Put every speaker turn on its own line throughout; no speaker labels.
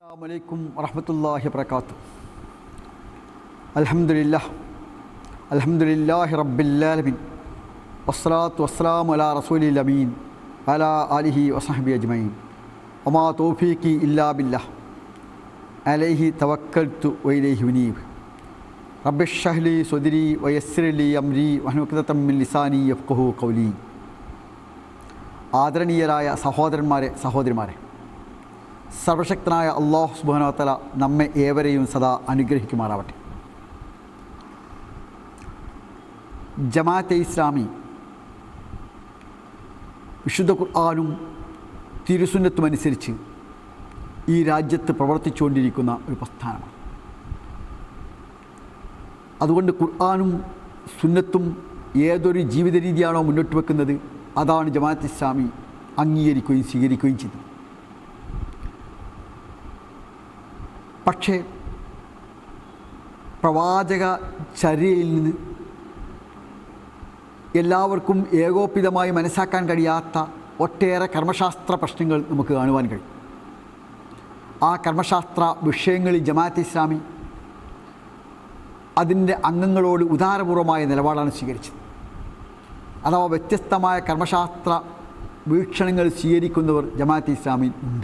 السلام عليكم ورحمة الله وبركاته الحمد لله الحمد لله رب العالمين والصلاة والسلام على رسول الأمين على آله وصحبه أجمعين وما توفيقي إلا بالله عليه توكلت وإليه منيب رب اشرح لي صدري ويسر لي أمري واحلل عقدة من لساني يفقهوا قولي ആദരണീയരായ സഹോദരന്മാരെ സഹോദരിമാരെ സർവശക്തനായ അള്ളാഹു സുബാനോത്തല നമ്മെ ഏവരെയും സദാ അനുഗ്രഹിക്കുമാറാവട്ടെ ജമാഅത്തെ ഇസ്ലാമി വിശുദ്ധ ഖുർആാനും തിരുസുന്നത്തും അനുസരിച്ച് ഈ രാജ്യത്ത് പ്രവർത്തിച്ചുകൊണ്ടിരിക്കുന്ന ഒരു പ്രസ്ഥാനമാണ് അതുകൊണ്ട് ഖുർആാനും സുന്നത്തും ഏതൊരു ജീവിത രീതിയാണോ മുന്നോട്ട് വെക്കുന്നത് അതാണ് ജമാഅത്ത് ഇസ്ലാമി അംഗീകരിക്കുകയും സ്വീകരിക്കുകയും ചെയ്തത് പക്ഷേ പ്രവാചക ചര്യയിൽ നിന്ന് എല്ലാവർക്കും ഏകോപിതമായി മനസ്സാക്കാൻ കഴിയാത്ത ഒട്ടേറെ കർമ്മശാസ്ത്ര പ്രശ്നങ്ങൾ നമുക്ക് കാണുവാൻ കഴിയും ആ കർമ്മശാസ്ത്ര വിഷയങ്ങളിൽ ജമാഅത്ത് ഇസ്ലാമി അതിൻ്റെ അംഗങ്ങളോട് ഉദാരപൂർവമായ നിലപാടാണ് സ്വീകരിച്ചത് അഥവാ വ്യത്യസ്തമായ കർമ്മശാസ്ത്ര വീക്ഷണങ്ങൾ സ്വീകരിക്കുന്നവർ ജമാഅത്ത് ഇസ്ലാമിൽ ഉണ്ട്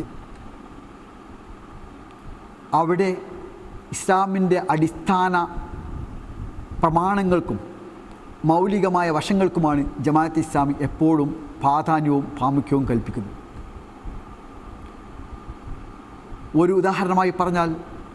അവിടെ ഇസ്ലാമിൻ്റെ അടിസ്ഥാന പ്രമാണങ്ങൾക്കും മൗലികമായ വശങ്ങൾക്കുമാണ് ജമാഅത്ത് ഇസ്ലാമി എപ്പോഴും പ്രാധാന്യവും പ്രാമുഖ്യവും കൽപ്പിക്കുന്നത് ഒരു ഉദാഹരണമായി പറഞ്ഞാൽ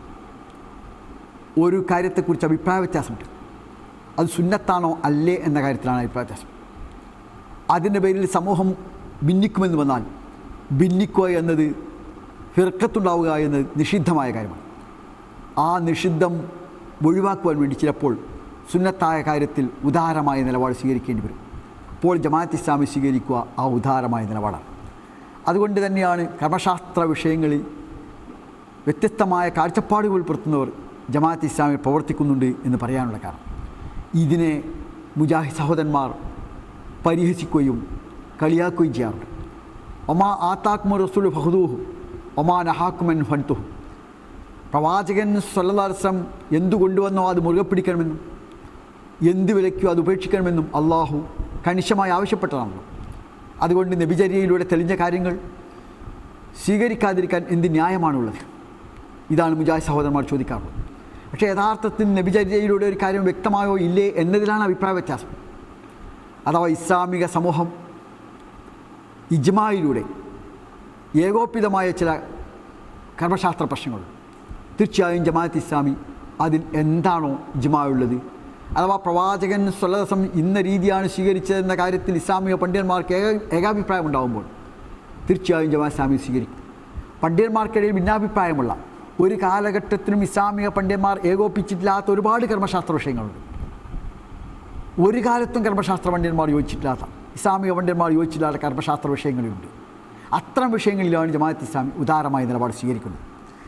ഒരു കാര്യത്തെക്കുറിച്ച് അഭിപ്രായ വ്യത്യാസമുണ്ട് അത് സുന്നത്താണോ അല്ലേ എന്ന കാര്യത്തിലാണ് അഭിപ്രായ വ്യത്യാസം അതിൻ്റെ പേരിൽ സമൂഹം ഭിന്നിക്കുമെന്ന് വന്നാൽ ഭിന്നിക്കുക എന്നത് ഫിർക്കത്തുണ്ടാവുക എന്നത് നിഷിദ്ധമായ കാര്യമാണ് ആ നിഷിദ്ധം ഒഴിവാക്കുവാൻ വേണ്ടി ചിലപ്പോൾ സുന്നത്തായ കാര്യത്തിൽ ഉദാരമായ നിലപാട് സ്വീകരിക്കേണ്ടി വരും അപ്പോൾ ജമാഅത്ത് ഇസ്ലാമി സ്വീകരിക്കുക ആ ഉദാരമായ നിലപാടാണ് അതുകൊണ്ട് തന്നെയാണ് കർമ്മശാസ്ത്ര വിഷയങ്ങളിൽ വ്യത്യസ്തമായ കാഴ്ചപ്പാടുകൾ ഉൾപ്പെടുത്തുന്നവർ ജമാഅത്ത് ഇസ്ലാമിൽ പ്രവർത്തിക്കുന്നുണ്ട് എന്ന് പറയാനുള്ള കാരണം ഇതിനെ മുജാഹിദ് സഹോദരന്മാർ പരിഹസിക്കുകയും കളിയാക്കുകയും ചെയ്യാറുണ്ട് ഒമാ ആത്താക്കുമ റസൂൽ ഫഹദൂഹു ഒമാ നഹാക്കുമൻ ഫൻതുഹു പ്രവാചകൻ സ്വല്ലാസം എന്തു കൊണ്ടുവന്നോ അത് മുറുകെ പിടിക്കണമെന്നും എന്ത് വിലയ്ക്കോ അത് ഉപേക്ഷിക്കണമെന്നും അള്ളാഹു കണിശമായി ആവശ്യപ്പെട്ടതാണല്ലോ അതുകൊണ്ട് നബിചര്യയിലൂടെ തെളിഞ്ഞ കാര്യങ്ങൾ സ്വീകരിക്കാതിരിക്കാൻ എന്ത് ന്യായമാണുള്ളത് ഇതാണ് മുജാഹിദ് സഹോദരന്മാർ ചോദിക്കാറുള്ളത് പക്ഷേ യഥാർത്ഥത്തിൽ നബിചര്യയിലൂടെ ഒരു കാര്യം വ്യക്തമായോ ഇല്ലേ എന്നതിലാണ് അഭിപ്രായ വ്യത്യാസം അഥവാ ഇസ്ലാമിക സമൂഹം ഇജ്മായിലൂടെ ഏകോപിതമായ ചില കർമ്മശാസ്ത്ര പ്രശ്നങ്ങൾ തീർച്ചയായും ജമാഅത്ത് ഇസ്ലാമി അതിൽ എന്താണോ ഇജ്മായുള്ളത് അഥവാ പ്രവാചകൻ സ്വലദസം ഇന്ന രീതിയാണ് സ്വീകരിച്ചതെന്ന കാര്യത്തിൽ ഇസ്ലാമിക പണ്ഡിതന്മാർക്ക് ഏക ഏകാഭിപ്രായം ഉണ്ടാകുമ്പോൾ തീർച്ചയായും ജമാഅത്ത് ഇസ്ലാമി സ്വീകരിക്കും പണ്ഡിതന്മാർക്കിടയിൽ ഭിന്നാഭിപ്രായമുള്ള ഒരു കാലഘട്ടത്തിനും ഇസ്ലാമിക പണ്ഡിതന്മാർ ഏകോപിച്ചിട്ടില്ലാത്ത ഒരുപാട് കർമ്മശാസ്ത്ര വിഷയങ്ങളുണ്ട് ഒരു കാലത്തും കർമ്മശാസ്ത്ര പണ്ഡിതന്മാർ യോജിച്ചിട്ടില്ലാത്ത ഇസ്ലാമിക പണ്ഡിതന്മാർ യോജിച്ചില്ലാത്ത കർമ്മശാസ്ത്ര വിഷയങ്ങളുണ്ട് അത്തരം വിഷയങ്ങളിലാണ് ജമാഅത്ത് ഇസ്ലാമി ഉദാരമായ നിലപാട് സ്വീകരിക്കുന്നത്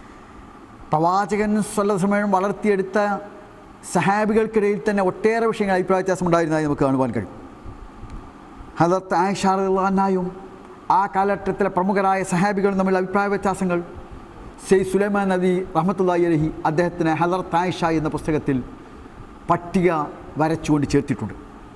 പ്രവാചകൻ സ്വല്ലസമയം വളർത്തിയെടുത്ത സഹാബികൾക്കിടയിൽ തന്നെ ഒട്ടേറെ വിഷയങ്ങൾ അഭിപ്രായ വ്യത്യാസം ഉണ്ടായിരുന്നതായി നമുക്ക് കാണുവാൻ കഴിയും ഹദർത്ത് ആയിഷാറുല്ലാനായും ആ കാലഘട്ടത്തിലെ പ്രമുഖരായ സഹാബികളും തമ്മിൽ അഭിപ്രായ വ്യത്യാസങ്ങൾ സെയ് സുലൈമാൻ നദി റഹ്മത്തുല്ലാഹി അലഹി അദ്ദേഹത്തിന് ഹദർത്ത് ആയിഷ എന്ന പുസ്തകത്തിൽ പട്ടിക വരച്ചുകൊണ്ട് ചേർത്തിട്ടുണ്ട്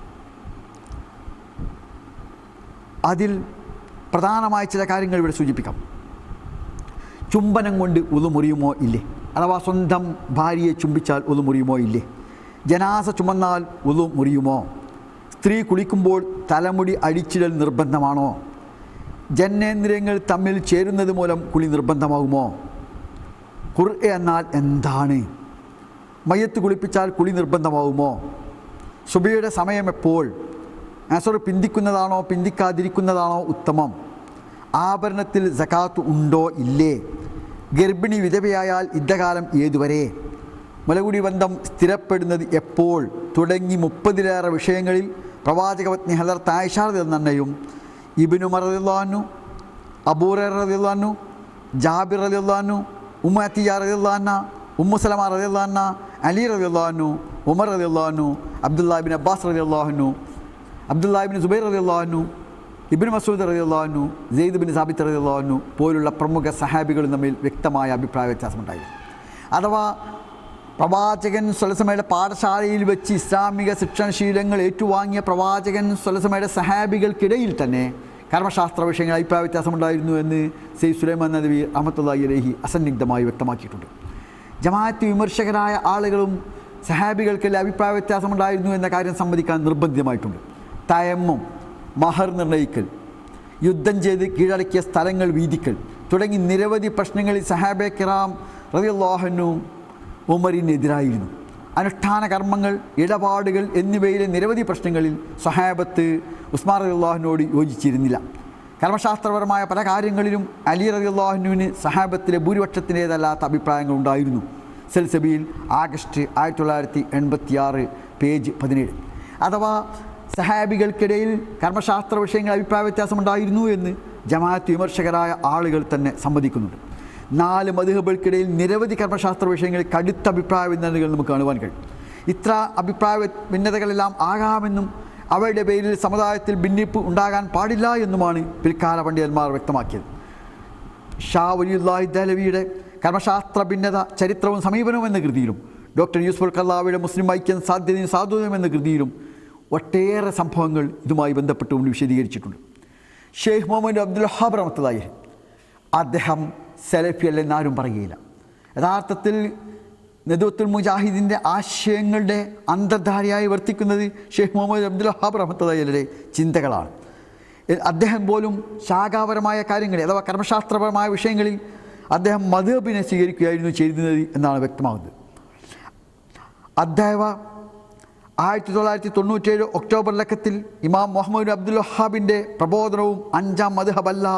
അതിൽ പ്രധാനമായ ചില കാര്യങ്ങൾ ഇവിടെ സൂചിപ്പിക്കാം ചുംബനം കൊണ്ട് ഉതു മുറിയുമോ ഇല്ലേ അഥവാ സ്വന്തം ഭാര്യയെ ചുംബിച്ചാൽ ഉതു മുറിയുമോ ഇല്ലേ ജനാസ ചുമന്നാൽ ഉതു മുറിയുമോ സ്ത്രീ കുളിക്കുമ്പോൾ തലമുടി അടിച്ചിടൽ നിർബന്ധമാണോ ജനേന്ദ്രിയങ്ങൾ തമ്മിൽ ചേരുന്നത് മൂലം കുളി നിർബന്ധമാകുമോ ഖുർ എന്നാൽ എന്താണ് മയ്യത്ത് കുളിപ്പിച്ചാൽ കുളി നിർബന്ധമാവുമോ സുബിയുടെ സമയം എപ്പോൾ അസർ പിന്തിക്കുന്നതാണോ പിന്തിക്കാതിരിക്കുന്നതാണോ ഉത്തമം ആഭരണത്തിൽ സക്കാത്ത് ഉണ്ടോ ഇല്ലേ ഗർഭിണി വിധവയായാൽ യുദ്ധകാലം ഏതുവരെ മുലകുടി ബന്ധം സ്ഥിരപ്പെടുന്നത് എപ്പോൾ തുടങ്ങി മുപ്പതിലേറെ വിഷയങ്ങളിൽ പ്രവാചകപത്നി ഹദർ തായ്ഷാർ എന്നെയും ഇബിനു മറദില്ലാനു അബൂറ റദില്ലാനു ജാബിർ റദില്ലാനു ഉമ്മ അത്തിയ റദില്ലാന്ന ഉമ്മു സലമ റദില്ലാന്ന അലി റദില്ലാനു ഉമർ റദില്ലാനു അബ്ദുല്ലാഹിബിൻ അബ്ബാസ് റദില്ലാഹുനു അബ്ദുല്ലാഹിബിൻ സുബൈർ റദില്ലാഹുനു ഇബിൻ മസൂദ് റളിയല്ലാഹു സെയ്ദ് ബിൻ സാബിത്ത് റളിയല്ലാഹു പോലുള്ള പ്രമുഖ സഹാബികളും തമ്മിൽ വ്യക്തമായ അഭിപ്രായ വ്യത്യാസമുണ്ടായിരുന്നു അഥവാ പ്രവാചകൻ സ്വലസമയുടെ പാഠശാലയിൽ വെച്ച് ഇസ്ലാമിക ശിക്ഷണശീലങ്ങൾ ഏറ്റുവാങ്ങിയ പ്രവാചകൻ സ്വലസമയുടെ സഹാബികൾക്കിടയിൽ തന്നെ കർമ്മശാസ്ത്ര വിഷയങ്ങൾ അഭിപ്രായ വ്യത്യാസമുണ്ടായിരുന്നു എന്ന് സെയ്ദ് സുലൈമാൻ നദവി അഹമ്മത്തുല്ലാഹി അലഹി അസന്നിഗ്ധമായി വ്യക്തമാക്കിയിട്ടുണ്ട് ജമാഅത്ത് വിമർശകരായ ആളുകളും സഹാബികൾക്കെല്ലാം അഭിപ്രായ വ്യത്യാസമുണ്ടായിരുന്നു എന്ന കാര്യം സമ്മതിക്കാൻ നിർബന്ധിതമായിട്ടുണ്ട് തയമ്മും മഹർ നിർണ്ണയിക്കൽ യുദ്ധം ചെയ്ത് കീഴടക്കിയ സ്ഥലങ്ങൾ വീതിക്കൽ തുടങ്ങി നിരവധി പ്രശ്നങ്ങളിൽ സഹാബെ കിറാം റതിയല്ലാഹനു ഉമറിനെതിരായിരുന്നു അനുഷ്ഠാന കർമ്മങ്ങൾ ഇടപാടുകൾ എന്നിവയിലെ നിരവധി പ്രശ്നങ്ങളിൽ സഹാബത്ത് ഉസ്മാൻ റതിയുള്ളാഹിനോട് യോജിച്ചിരുന്നില്ല കർമ്മശാസ്ത്രപരമായ പല കാര്യങ്ങളിലും അലി റതിയുള്ളാഹുവിന് സഹാബത്തിലെ ഭൂരിപക്ഷത്തിൻ്റേതല്ലാത്ത അഭിപ്രായങ്ങൾ ഉണ്ടായിരുന്നു സെൽസബിയിൽ ആഗസ്റ്റ് ആയിരത്തി തൊള്ളായിരത്തി എൺപത്തി ആറ് പേജ് പതിനേഴ് അഥവാ സഹാബികൾക്കിടയിൽ കർമ്മശാസ്ത്ര വിഷയങ്ങൾ അഭിപ്രായ വ്യത്യാസമുണ്ടായിരുന്നു എന്ന് ജമാഅത്ത് വിമർശകരായ ആളുകൾ തന്നെ സമ്മതിക്കുന്നുണ്ട് നാല് മധുഹബുകൾക്കിടയിൽ നിരവധി കർമ്മശാസ്ത്ര വിഷയങ്ങളിൽ കടുത്ത അഭിപ്രായ ഭിന്നതകൾ നമുക്ക് കാണുവാൻ കഴിയും ഇത്ര അഭിപ്രായ വ്യ- ഭിന്നതകളെല്ലാം ആകാമെന്നും അവയുടെ പേരിൽ സമുദായത്തിൽ ഭിന്നിപ്പ് ഉണ്ടാകാൻ പാടില്ല എന്നുമാണ് പിൽക്കാല പണ്ഡിതന്മാർ വ്യക്തമാക്കിയത് ഷാ വലിയുല്ലാഹി ദലവിയുടെ കർമ്മശാസ്ത്ര ഭിന്നത ചരിത്രവും സമീപനവും എന്ന കൃതിയിലും ഡോക്ടർ യൂസുഫ് കല്ലാവിയുടെ മുസ്ലിം ഐക്യം സാധ്യതയും സാധുതയും എന്ന കൃതിയിലും ഒട്ടേറെ സംഭവങ്ങൾ ഇതുമായി ബന്ധപ്പെട്ടുകൊണ്ട് വിശദീകരിച്ചിട്ടുണ്ട് ഷെയ്ഖ് മുഹമ്മദ് അബ്ദുൽ വഹാബ് റഹ്മത്തുള്ളാഹി അദ്ദേഹം സെലഫി അല്ലെന്ന് ആരും പറയുകയില്ല യഥാർത്ഥത്തിൽ നെതുവത്തുൽ മുജാഹിദിൻ്റെ ആശയങ്ങളുടെ അന്തർധാരയായി വർത്തിക്കുന്നത് ഷെയ്ഖ് മുഹമ്മദ് അബ്ദുൽ വഹാബ് റഹ്മത്തുള്ളാഹിയുടെ ചിന്തകളാണ് എ- അദ്ദേഹം പോലും ശാഖാപരമായ കാര്യങ്ങളിൽ അഥവാ കർമ്മശാസ്ത്രപരമായ വിഷയങ്ങളിൽ അദ്ദേഹം മധുബിനെ സ്വീകരിക്കുകയായിരുന്നു ചെയ്തിരുന്നത് എന്നാണ് വ്യക്തമാകുന്നത് അദ്ദേഹം ആയിരത്തി തൊള്ളായിരത്തി തൊണ്ണൂറ്റേഴ് ഒക്ടോബർ ലക്കത്തിൽ ഇമാം മുഹമ്മദ് അബ്ദുൽ വഹാബിൻ്റെ പ്രബോധനവും അഞ്ചാം മധുഹബല്ല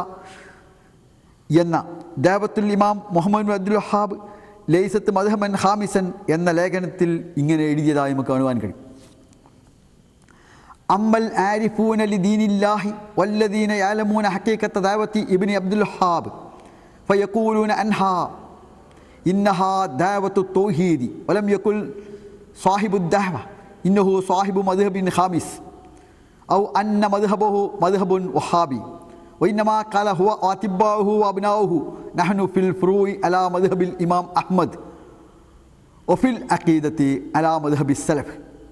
എന്ന ദേവത്തുൽ ഇമാം മുഹമ്മദ് അബ്ദുൽ വഹാബ് ലൈസത്ത് മധുഹമൻ ഹാമിസൻ എന്ന ലേഖനത്തിൽ ഇങ്ങനെ എഴുതിയതായി നമുക്ക് കാണുവാൻ കഴിയും അമ്മൽ ആരിഫൂന ലിദീനില്ലാഹി വല്ലദീന യാലമൂന ഹക്കീക്കത്ത ദാവത്തി ഇബ്നി അബ്ദുൽ വഹാബ് ഫയഖൂലൂന അൻഹാ ഇന്നഹാ ദാവത്തു തൗഹീദി വലം യകുൽ സാഹിബു ദഅവ ഇന്നഹു സാഹിബു മദ്ഹബിൻ ഖാമിസ് ഔ അന്ന മദ്ഹബഹു മദ്ഹബുൻ വഹാബി وإنما قال هو وأتباعه وأبناؤه نحن في الفروع على مذهب الإمام أحمد وفي العقيدة على مذهب السلف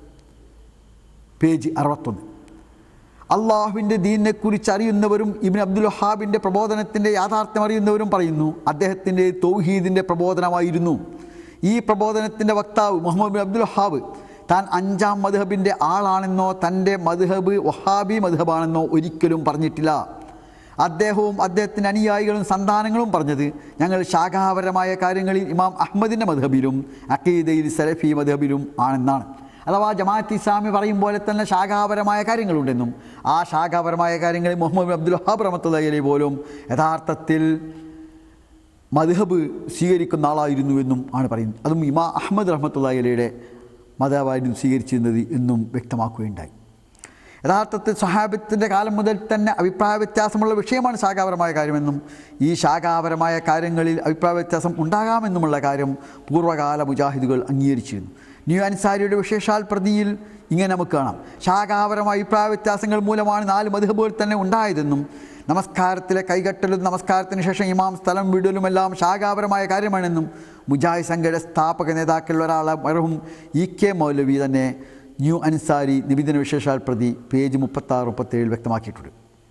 പേജ് അറുപത്തൊന്ന് അള്ളാഹുവിൻ്റെ ദീനിനെക്കുറിച്ച് അറിയുന്നവരും ഇബിൻ അബ്ദുൽ വഹാബിൻ്റെ പ്രബോധനത്തിൻ്റെ യാഥാർത്ഥ്യം അറിയുന്നവരും പറയുന്നു അദ്ദേഹത്തിൻ്റെ തൗഹീദിൻ്റെ പ്രബോധനമായിരുന്നു ഈ പ്രബോധനത്തിൻ്റെ വക്താവ് മുഹമ്മദ് ബിൻ അബ്ദുൽ വഹാബ് താൻ അഞ്ചാം മദ്ഹബിൻ്റെ ആളാണെന്നോ തൻ്റെ മദ്ഹബ് വഹാബി മദ്ഹബാണെന്നോ ഒരിക്കലും പറഞ്ഞിട്ടില്ല അദ്ദേഹവും അദ്ദേഹത്തിൻ്റെ അനുയായികളും സന്താനങ്ങളും പറഞ്ഞത് ഞങ്ങൾ ശാഖാപരമായ കാര്യങ്ങളിൽ ഇമാം അഹമ്മദിൻ്റെ മദ്ഹബിലും അക്കീദയിൽ സലഫി മദ്ഹബിലും ആണെന്നാണ് അഥവാ ജമാഅത്ത് ഇസ്ലാമി പറയും പോലെ തന്നെ ശാഖാപരമായ കാര്യങ്ങളുണ്ടെന്നും ആ ശാഖാപരമായ കാര്യങ്ങളിൽ മുഹമ്മദ് ബിൻ അബ്ദുൽ വഹാബ് റഹമത്തുള്ളി പോലും യഥാർത്ഥത്തിൽ മദ്ഹബ് സ്വീകരിക്കുന്ന ആളായിരുന്നുവെന്നും ആണ് പറയുന്നത് അതും ഇമാ അഹമ്മദ് റഹമത്തുള്ളയുടെ മതമായിരുന്നു സ്വീകരിച്ചിരുന്നത് എന്നും വ്യക്തമാക്കുകയുണ്ടായി യഥാർത്ഥത്തിൽ സഹാബത്തിൻ്റെ കാലം മുതൽ തന്നെ അഭിപ്രായ വ്യത്യാസമുള്ള വിഷയമാണ് ശാഖാപരമായ കാര്യമെന്നും ഈ ശാഖാപരമായ കാര്യങ്ങളിൽ അഭിപ്രായ വ്യത്യാസം ഉണ്ടാകാമെന്നുമുള്ള കാര്യം പൂർവ്വകാല മുജാഹിദുകൾ അംഗീകരിച്ചിരുന്നു ന്യൂ അൻസാരിയുടെ വിശേഷാൽ പ്രതിയിൽ ഇങ്ങനെ നമുക്ക് കാണാം ശാഖാപരമായ അഭിപ്രായ വ്യത്യാസങ്ങൾ മൂലമാണ് നാല് മധുഹബുകൾ തന്നെ ഉണ്ടായതെന്നും നമസ്കാരത്തിലെ കൈകെട്ടലും നമസ്കാരത്തിന് ശേഷം ഇമാം സ്ഥലം വിടലുമെല്ലാം ശാഖാപരമായ കാര്യമാണെന്നും മുജാഹിദ് സംഘയുടെ സ്ഥാപക നേതാക്കളിൽ ഒരാളെ മറഹും ഇ കെ മൗലവി തന്നെ ന്യൂ അൻസാരി നിബിദിന വിശേഷാൽ പ്രതി പേജ് മുപ്പത്താറ് മുപ്പത്തേഴ് വ്യക്തമാക്കിയിട്ടുണ്ട്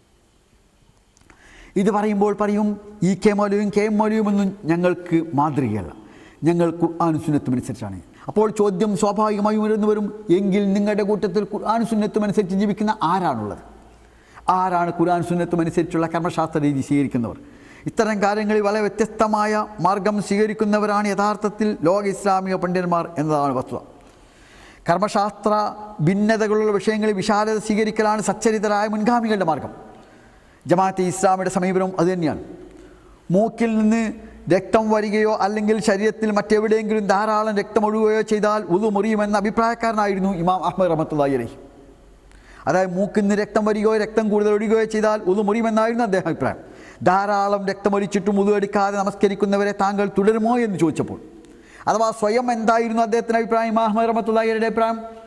ഇത് പറയുമ്പോൾ പറയും ഇ കെ മൗലവിയും കെ എം മൗലവിയും ഒന്നും ഞങ്ങൾക്ക് മാതൃകയല്ല ഞങ്ങൾ ഖുർആാനും സുന്നത്തും അനുസരിച്ചാണ് അപ്പോൾ ചോദ്യം സ്വാഭാവികമായും ഉയർന്നു വരും എങ്കിൽ നിങ്ങളുടെ കൂട്ടത്തിൽ ഖുർആാനും സുന്നത്തും അനുസരിച്ച് ജീവിക്കുന്ന ആരാണുള്ളത് ആരാണ് ഖുർആൻ സുന്നത്തും അനുസരിച്ചുള്ള കർമ്മശാസ്ത്ര രീതി സ്വീകരിക്കുന്നവർ ഇത്തരം കാര്യങ്ങളിൽ വളരെ വ്യത്യസ്തമായ മാർഗം സ്വീകരിക്കുന്നവരാണ് യഥാർത്ഥത്തിൽ ലോക ഇസ്ലാമിക പണ്ഡിതന്മാർ എന്നതാണ് വസ്തുത കർമ്മശാസ്ത്ര ഭിന്നതകളുള്ള വിഷയങ്ങളിൽ വിശാലത സ്വീകരിക്കലാണ് സച്ചരിതരായ മുൻഗാമികളുടെ മാർഗം ജമാഅത്തെ ഇസ്ലാമിയുടെ സമീപനം അതുതന്നെയാണ് മൂക്കിൽ നിന്ന് രക്തം വരികയോ അല്ലെങ്കിൽ ശരീരത്തിൽ മറ്റെവിടെയെങ്കിലും ധാരാളം രക്തം ഒഴുകുകയോ ചെയ്താൽ ഉതു മുറിയുമെന്ന അഭിപ്രായക്കാരനായിരുന്നു ഇമാം അഹമ്മദ് റഹമത്തുല്ലാഹി അലൈഹി അതായത് മൂക്കിൽ നിന്ന് രക്തം വരികയോ രക്തം കൂടുതൽ ഒഴുകുകയോ ചെയ്താൽ ഉതു മുറിയുമെന്നായിരുന്നു അദ്ദേഹം അഭിപ്രായം ധാരാളം രക്തമൊലിച്ചിട്ടും ഉതു എടുക്കാതെ നമസ്കരിക്കുന്നവരെ താങ്കൾ തുടരുമോ എന്ന് ചോദിച്ചപ്പോൾ അഥവാ സ്വയം എന്തായിരുന്നു അദ്ദേഹത്തിൻ്റെ അഭിപ്രായം ഇമാം അഹമ്മദ് റഹമത്തുല്ലാഹിയുടെ അഭിപ്രായം